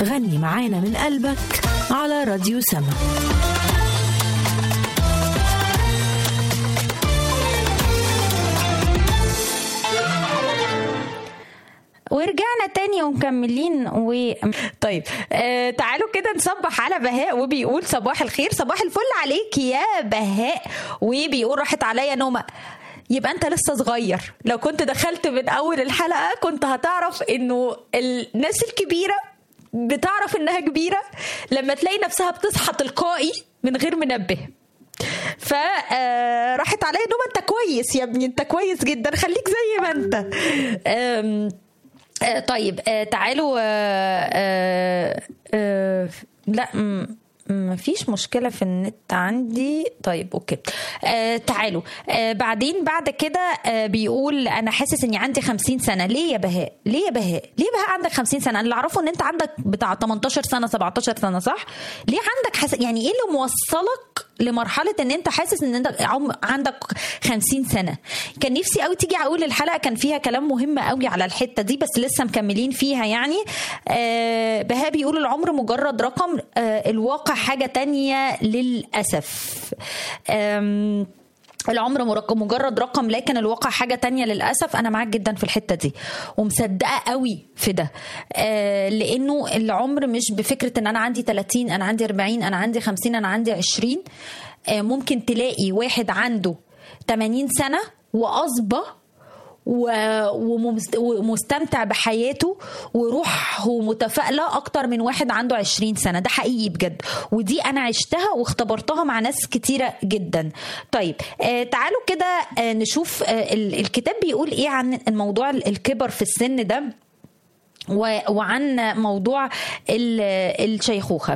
غني معانا من قلبك على راديو سما ورجعنا تاني ومكملين و طيب آه تعالوا كده نصبح على بهاء وبيقول صباح الخير صباح الفل عليك يا بهاء وبيقول راحت عليا نومه يبقى انت لسه صغير لو كنت دخلت من اول الحلقه كنت هتعرف انه الناس الكبيره بتعرف انها كبيره لما تلاقي نفسها بتصحى تلقائي من غير منبه فراحت عليا نومه انت كويس يا ابني انت كويس جدا خليك زي ما انت آم، آه، طيب آه، تعالوا آه، آه، آه، لا م- مفيش مشكلة في النت عندي طيب اوكي آه تعالوا آه بعدين بعد كده آه بيقول انا حاسس اني عندي 50 سنة ليه يا بهاء ليه يا بهاء ليه بهاء عندك 50 سنة انا اللي اعرفه ان انت عندك بتاع 18 سنة 17 سنة صح ليه عندك حس... يعني ايه اللي موصلك لمرحلة ان انت حاسس ان انت عم... عندك 50 سنة كان نفسي قوي تيجي اقول الحلقة كان فيها كلام مهم قوي على الحتة دي بس لسه مكملين فيها يعني آه بهاء بيقول العمر مجرد رقم آه الواقع حاجة تانية للأسف آم العمر مرق- مجرد رقم لكن الواقع حاجة تانية للأسف أنا معاك جدا في الحتة دي ومصدقة قوي في ده آه لأنه العمر مش بفكرة أن أنا عندي 30 أنا عندي 40 أنا عندي 50 أنا عندي 20 آه ممكن تلاقي واحد عنده 80 سنة وأصبى و- وممس- ومستمتع بحياته وروحه متفائلة أكتر من واحد عنده 20 سنة ده حقيقي بجد ودي أنا عشتها واختبرتها مع ناس كتيرة جدا طيب آه تعالوا كده آه نشوف آه ال- الكتاب بيقول إيه عن الموضوع ال- الكبر في السن ده و- وعن موضوع ال- الشيخوخة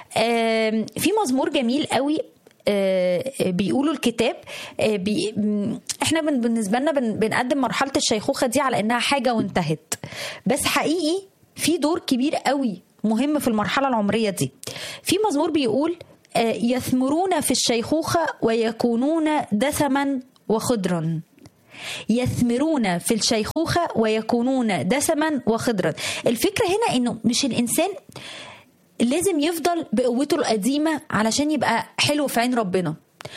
آم، في مزمور جميل قوي آه، بيقولوا الكتاب آه، بي م- احنا بن- بالنسبه لنا بن- بنقدم مرحله الشيخوخه دي على انها حاجه وانتهت بس حقيقي في دور كبير قوي مهم في المرحله العمريه دي في مزمور بيقول آه، يثمرون في الشيخوخه ويكونون دسما وخضرا يثمرون في الشيخوخة ويكونون دسما وخضرا الفكرة هنا انه مش الانسان لازم يفضل بقوته القديمة علشان يبقى حلو في عين ربنا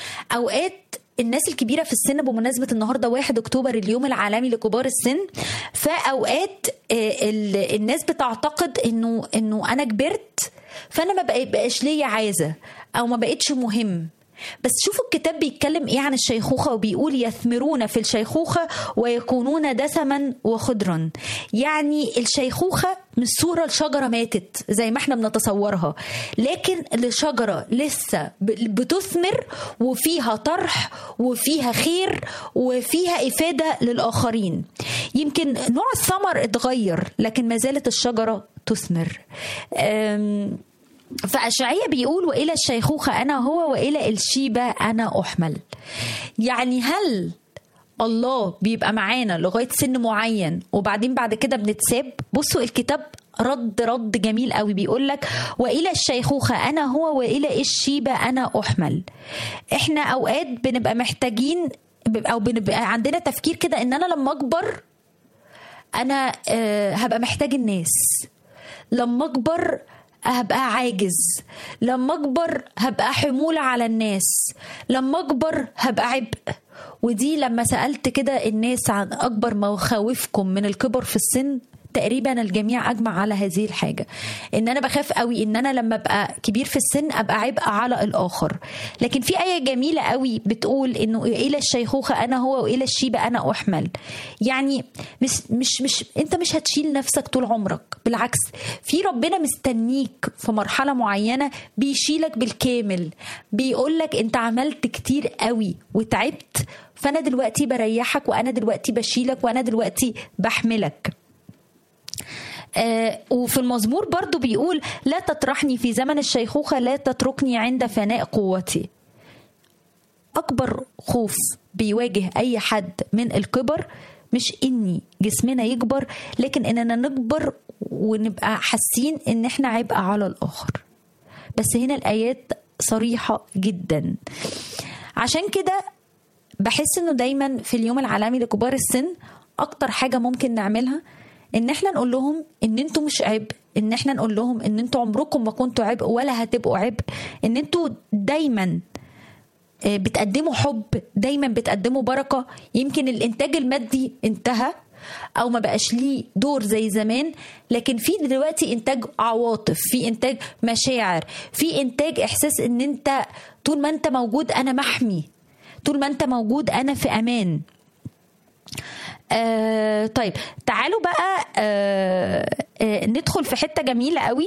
اوقات الناس الكبيرة في السن بمناسبة النهاردة 1 أكتوبر اليوم العالمي لكبار السن فأوقات آه، ال- الناس بتعتقد إنه إنه أنا كبرت فأنا ما بقى- بقاش ليا عايزة أو ما بقتش مهم بس شوفوا الكتاب بيتكلم ايه عن الشيخوخه وبيقول يثمرون في الشيخوخه ويكونون دسما وخضرا يعني الشيخوخه مش صوره لشجره ماتت زي ما احنا بنتصورها لكن لشجره لسه ب- بتثمر وفيها طرح وفيها خير وفيها افاده للاخرين يمكن نوع الثمر اتغير لكن ما زالت الشجره تثمر أم فأشعية بيقول وإلى الشيخوخة أنا هو وإلى الشيبة أنا أحمل يعني هل الله بيبقى معانا لغاية سن معين وبعدين بعد كده بنتساب بصوا الكتاب رد رد جميل قوي بيقول لك والى الشيخوخه انا هو والى الشيبه انا احمل احنا اوقات بنبقى محتاجين او بنبقى عندنا تفكير كده ان انا لما اكبر انا آه، هبقى محتاج الناس لما اكبر هبقى عاجز لما اكبر هبقى حمولة على الناس لما اكبر هبقى عبء ودي لما سألت كده الناس عن اكبر مخاوفكم من الكبر في السن تقريبا الجميع اجمع على هذه الحاجه ان انا بخاف قوي ان انا لما ابقى كبير في السن ابقى عبء على الاخر لكن في ايه جميله قوي بتقول انه الى الشيخوخه انا هو والى الشيبه انا احمل يعني مش مش مش انت مش هتشيل نفسك طول عمرك بالعكس في ربنا مستنيك في مرحله معينه بيشيلك بالكامل بيقول لك انت عملت كتير قوي وتعبت فانا دلوقتي بريحك وانا دلوقتي بشيلك وانا دلوقتي بحملك آه وفي المزمور برضو بيقول لا تطرحني في زمن الشيخوخة لا تتركني عند فناء قوتي أكبر خوف بيواجه أي حد من الكبر مش إني جسمنا يكبر لكن إننا نكبر ونبقى حاسين إن إحنا عبء على الآخر بس هنا الآيات صريحة جدا عشان كده بحس إنه دايما في اليوم العالمي لكبار السن أكتر حاجة ممكن نعملها ان احنا نقول لهم ان انتوا مش عبء ان احنا نقول لهم ان انتوا عمركم ما كنتوا عبء ولا هتبقوا عبء ان انتوا دايما آه، بتقدموا حب دايما بتقدموا بركه يمكن الانتاج المادي انتهى او ما بقاش ليه دور زي زمان لكن في دلوقتي انتاج عواطف في انتاج مشاعر في انتاج احساس ان انت طول ما انت موجود انا محمي طول ما انت موجود انا في امان آه طيب تعالوا بقى آه آه ندخل في حته جميله قوي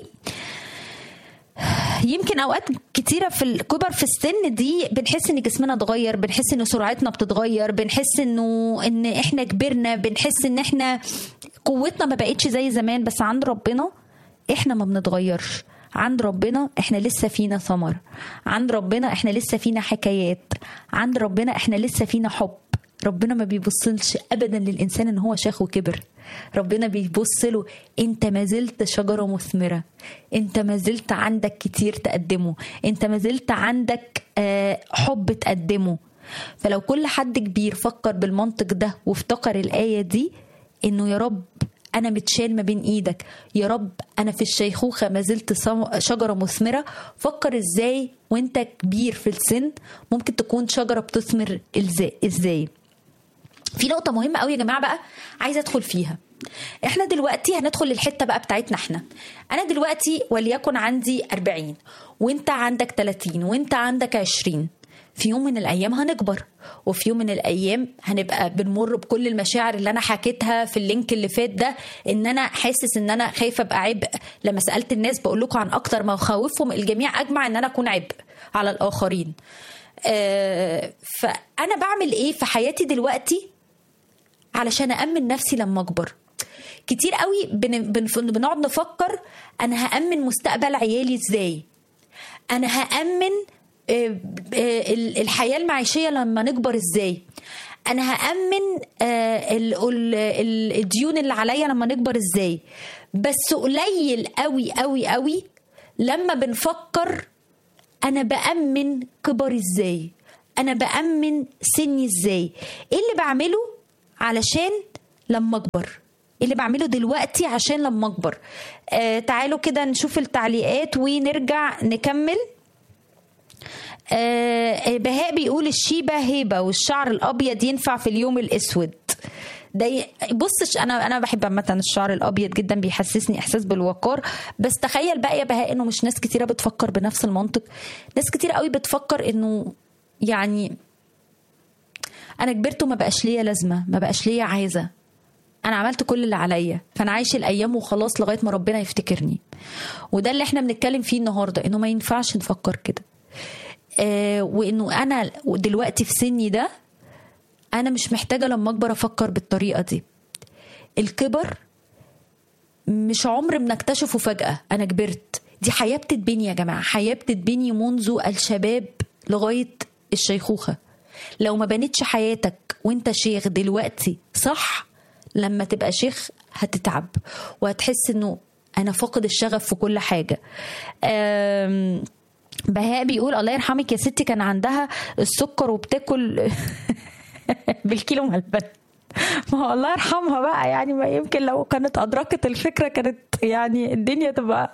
يمكن اوقات كتيره في الكبر في السن دي بنحس ان جسمنا اتغير بنحس ان سرعتنا بتتغير بنحس انه ان احنا كبرنا بنحس ان احنا قوتنا ما بقتش زي زمان بس عند ربنا احنا ما بنتغيرش عند ربنا احنا لسه فينا ثمر عند ربنا احنا لسه فينا حكايات عند ربنا احنا لسه فينا حب ربنا ما بيبصلش ابدا للانسان ان هو شاخ وكبر ربنا بيبص له انت ما زلت شجره مثمره انت ما زلت عندك كتير تقدمه انت ما زلت عندك آه، حب تقدمه فلو كل حد كبير فكر بالمنطق ده وافتكر الايه دي انه يا رب انا متشال ما بين ايدك يا رب انا في الشيخوخه ما زلت صم- شجره مثمره فكر ازاي وانت كبير في السن ممكن تكون شجره بتثمر ازاي ازاي في نقطة مهمة قوي يا جماعة بقى عايزة ادخل فيها احنا دلوقتي هندخل للحتة بقى بتاعتنا احنا انا دلوقتي وليكن عندي 40 وانت عندك 30 وانت عندك 20 في يوم من الايام هنكبر وفي يوم من الايام هنبقى بنمر بكل المشاعر اللي انا حكيتها في اللينك اللي فات ده ان انا حاسس ان انا خايفه ابقى عبء لما سالت الناس بقول لكم عن اكتر ما يخوفهم الجميع اجمع ان انا اكون عبء على الاخرين آه، فانا بعمل ايه في حياتي دلوقتي علشان أأمن نفسي لما أكبر كتير قوي بن- بنف- بنقعد نفكر أنا هأمن مستقبل عيالي إزاي أنا هأمن آه، آه، ال- الحياة المعيشية لما نكبر إزاي أنا هأمن آه، ال- ال- ال- الديون اللي عليا لما نكبر إزاي بس قليل قوي قوي قوي لما بنفكر انا بامن كبري ازاي انا بامن سني ازاي ايه اللي بعمله علشان لما اكبر ايه اللي بعمله دلوقتي عشان لما اكبر آه تعالوا كده نشوف التعليقات ونرجع نكمل آه بهاء بيقول الشيبة هيبة والشعر الأبيض ينفع في اليوم الأسود ده ي- بصش انا انا بحب عامه الشعر الابيض جدا بيحسسني احساس بالوقار بس تخيل بقى يا بهاء انه مش ناس كتيره بتفكر بنفس المنطق ناس كتير قوي بتفكر انه يعني انا كبرت وما بقاش ليا لازمه ما بقاش ليا عايزه انا عملت كل اللي عليا فانا عايش الايام وخلاص لغايه ما ربنا يفتكرني وده اللي احنا بنتكلم فيه النهارده انه ما ينفعش نفكر كده آه وانه انا دلوقتي في سني ده انا مش محتاجه لما اكبر افكر بالطريقه دي الكبر مش عمر بنكتشفه فجاه انا كبرت دي حياه بتتبني يا جماعه حياه بتتبني منذ الشباب لغايه الشيخوخه لو ما بنتش حياتك وانت شيخ دلوقتي صح لما تبقى شيخ هتتعب وهتحس انه انا فاقد الشغف في كل حاجه أم بهاء بيقول الله يرحمك يا ستي كان عندها السكر وبتاكل بالكيلو من اللبن ما هو الله يرحمها بقى يعني ما يمكن لو كانت أدركت الفكرة كانت يعني الدنيا تبقى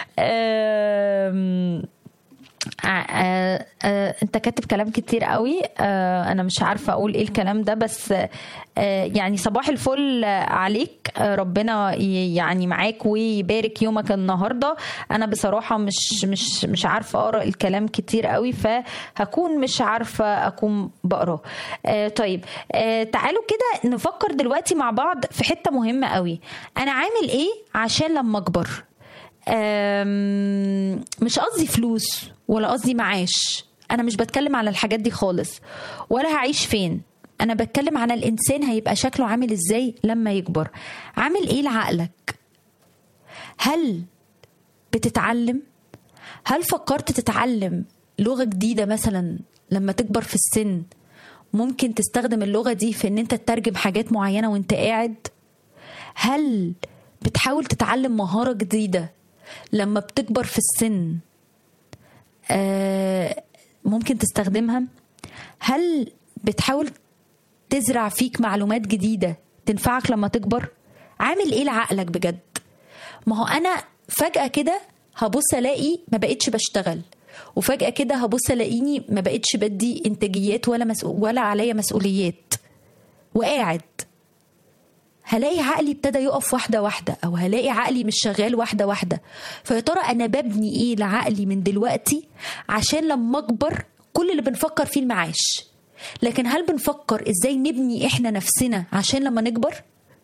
آم، آه، آه، آه، انت كاتب كلام كتير قوي آه، انا مش عارفه اقول ايه الكلام ده بس آه، يعني صباح الفل عليك آه، ربنا ي- يعني معاك ويبارك يومك النهارده انا بصراحه مش مش مش عارفه اقرا الكلام كتير قوي فهكون مش عارفه اكون بقراه آه، طيب آه، تعالوا كده نفكر دلوقتي مع بعض في حته مهمه قوي انا عامل ايه عشان لما اكبر أم، مش قصدي فلوس ولا قصدي معاش انا مش بتكلم على الحاجات دي خالص ولا هعيش فين انا بتكلم على الانسان هيبقى شكله عامل ازاي لما يكبر عامل ايه لعقلك هل بتتعلم هل فكرت تتعلم لغة جديدة مثلا لما تكبر في السن ممكن تستخدم اللغة دي في ان انت تترجم حاجات معينة وانت قاعد هل بتحاول تتعلم مهارة جديدة لما بتكبر في السن آه، ممكن تستخدمها هل بتحاول تزرع فيك معلومات جديدة تنفعك لما تكبر عامل ايه لعقلك بجد ما هو انا فجاه كده هبص الاقي ما بقتش بشتغل وفجاه كده هبص الاقيني ما بقتش بدي انتاجيات ولا مسؤول ولا عليا مسؤوليات وقاعد هلاقي عقلي ابتدى يقف واحده واحده او هلاقي عقلي مش شغال واحده واحده فيا ترى انا ببني ايه لعقلي من دلوقتي عشان لما اكبر كل اللي بنفكر فيه المعاش لكن هل بنفكر ازاي نبني احنا نفسنا عشان لما نكبر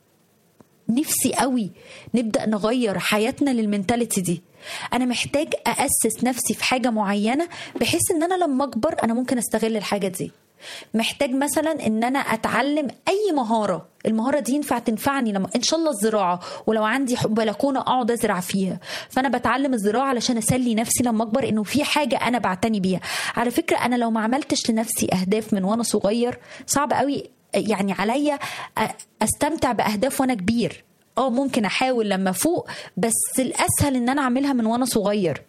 نفسي قوي نبدا نغير حياتنا للمنتاليتي دي انا محتاج اسس نفسي في حاجه معينه بحيث ان انا لما اكبر انا ممكن استغل الحاجه دي محتاج مثلا ان انا اتعلم اي مهاره المهاره دي ينفع تنفعني لما ان شاء الله الزراعه ولو عندي بلكونه اقعد ازرع فيها فانا بتعلم الزراعه علشان اسلي نفسي لما اكبر انه في حاجه انا بعتني بيها على فكره انا لو ما عملتش لنفسي اهداف من وانا صغير صعب قوي يعني عليا استمتع باهداف وانا كبير اه ممكن احاول لما فوق بس الاسهل ان انا اعملها من وانا صغير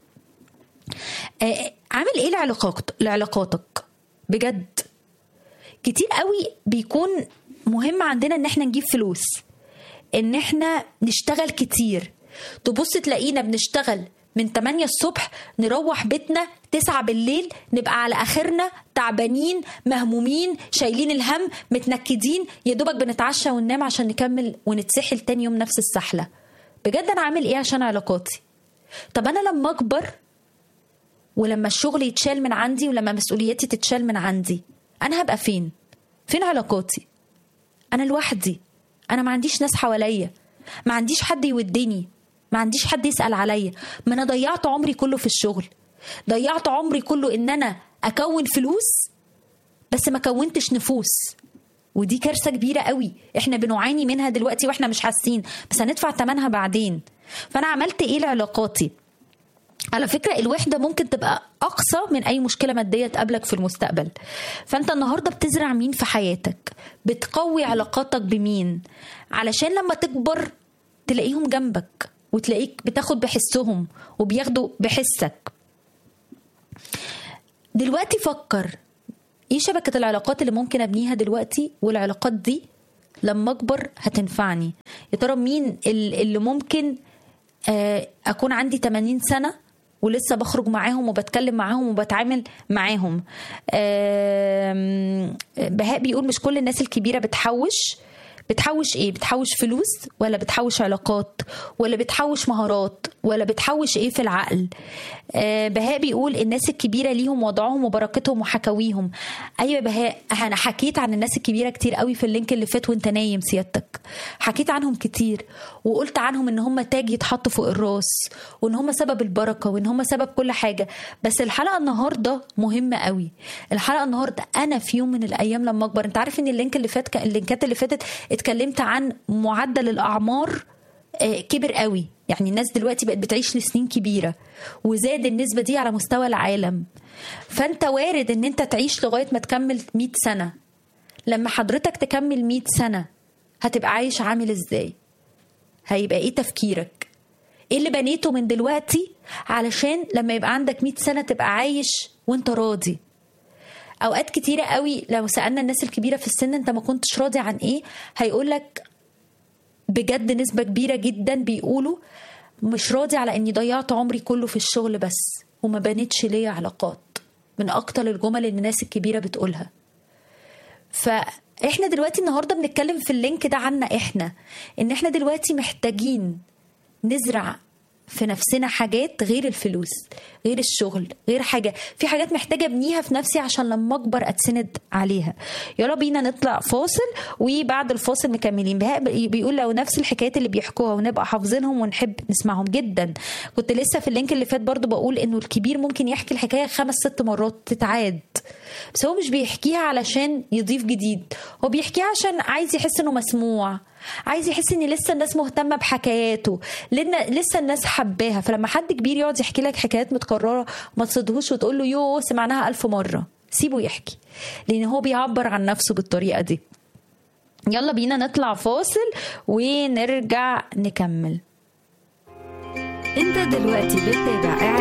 آه عامل ايه لعلاقات لعلاقاتك بجد كتير قوي بيكون مهم عندنا ان احنا نجيب فلوس ان احنا نشتغل كتير تبص تلاقينا بنشتغل من 8 الصبح نروح بيتنا 9 بالليل نبقى على اخرنا تعبانين مهمومين شايلين الهم متنكدين يا دوبك بنتعشى وننام عشان نكمل ونتسحل تاني يوم نفس السحله بجد انا عامل ايه عشان علاقاتي طب انا لما اكبر ولما الشغل يتشال من عندي ولما مسؤولياتي تتشال من عندي انا هبقى فين فين علاقاتي انا لوحدي انا ما عنديش ناس حواليا ما عنديش حد يودني ما عنديش حد يسال عليا ما انا ضيعت عمري كله في الشغل ضيعت عمري كله ان انا اكون فلوس بس ما كونتش نفوس ودي كارثه كبيره قوي احنا بنعاني منها دلوقتي واحنا مش حاسين بس هندفع ثمنها بعدين فانا عملت ايه لعلاقاتي على فكرة الوحدة ممكن تبقى أقصى من أي مشكلة مادية تقابلك في المستقبل فأنت النهاردة بتزرع مين في حياتك بتقوي علاقاتك بمين علشان لما تكبر تلاقيهم جنبك وتلاقيك بتاخد بحسهم وبياخدوا بحسك دلوقتي فكر ايه شبكة العلاقات اللي ممكن ابنيها دلوقتي والعلاقات دي لما اكبر هتنفعني يا ترى مين اللي ممكن اكون عندي 80 سنه ولسه بخرج معاهم وبتكلم معاهم وبتعامل معاهم بهاء بيقول مش كل الناس الكبيره بتحوش بتحوش ايه بتحوش فلوس ولا بتحوش علاقات ولا بتحوش مهارات ولا بتحوش ايه في العقل آه بهاء بيقول الناس الكبيره ليهم وضعهم وبركتهم وحكاويهم ايوه بهاء انا حكيت عن الناس الكبيره كتير قوي في اللينك اللي فات وانت نايم سيادتك حكيت عنهم كتير وقلت عنهم ان هم تاج يتحط فوق الراس وان هم سبب البركه وان هم سبب كل حاجه بس الحلقه النهارده مهمه قوي الحلقه النهارده انا في يوم من الايام لما اكبر انت عارف ان اللينك اللي فات اللينكات اللي فاتت اتكلمت عن معدل الاعمار كبر قوي يعني الناس دلوقتي بقت بتعيش لسنين كبيره وزاد النسبه دي على مستوى العالم فانت وارد ان انت تعيش لغايه ما تكمل 100 سنه لما حضرتك تكمل 100 سنه هتبقى عايش عامل ازاي هيبقى ايه تفكيرك ايه اللي بنيته من دلوقتي علشان لما يبقى عندك 100 سنه تبقى عايش وانت راضي اوقات كتيره قوي لو سالنا الناس الكبيره في السن انت ما كنتش راضي عن ايه هيقولك بجد نسبه كبيره جدا بيقولوا مش راضي على اني ضيعت عمري كله في الشغل بس وما بنيتش ليا علاقات من اكتر الجمل اللي الناس الكبيره بتقولها فاحنا دلوقتي النهارده بنتكلم في اللينك ده عنا احنا ان احنا دلوقتي محتاجين نزرع في نفسنا حاجات غير الفلوس غير الشغل غير حاجة في حاجات محتاجة ابنيها في نفسي عشان لما اكبر اتسند عليها يلا بينا نطلع فاصل وبعد الفاصل مكملين بهاء بيقول لو نفس الحكايات اللي بيحكوها ونبقى حافظينهم ونحب نسمعهم جدا كنت لسه في اللينك اللي فات برضو بقول انه الكبير ممكن يحكي الحكاية خمس ست مرات تتعاد بس هو مش بيحكيها علشان يضيف جديد هو بيحكيها عشان عايز يحس انه مسموع عايز يحس ان لسه الناس مهتمه بحكاياته لان لسه الناس حباها فلما حد كبير يقعد يحكي لك حكايات متكرره ما تصدهوش وتقول له يو سمعناها ألف مره سيبه يحكي لان هو بيعبر عن نفسه بالطريقه دي يلا بينا نطلع فاصل ونرجع نكمل انت دلوقتي بتتابع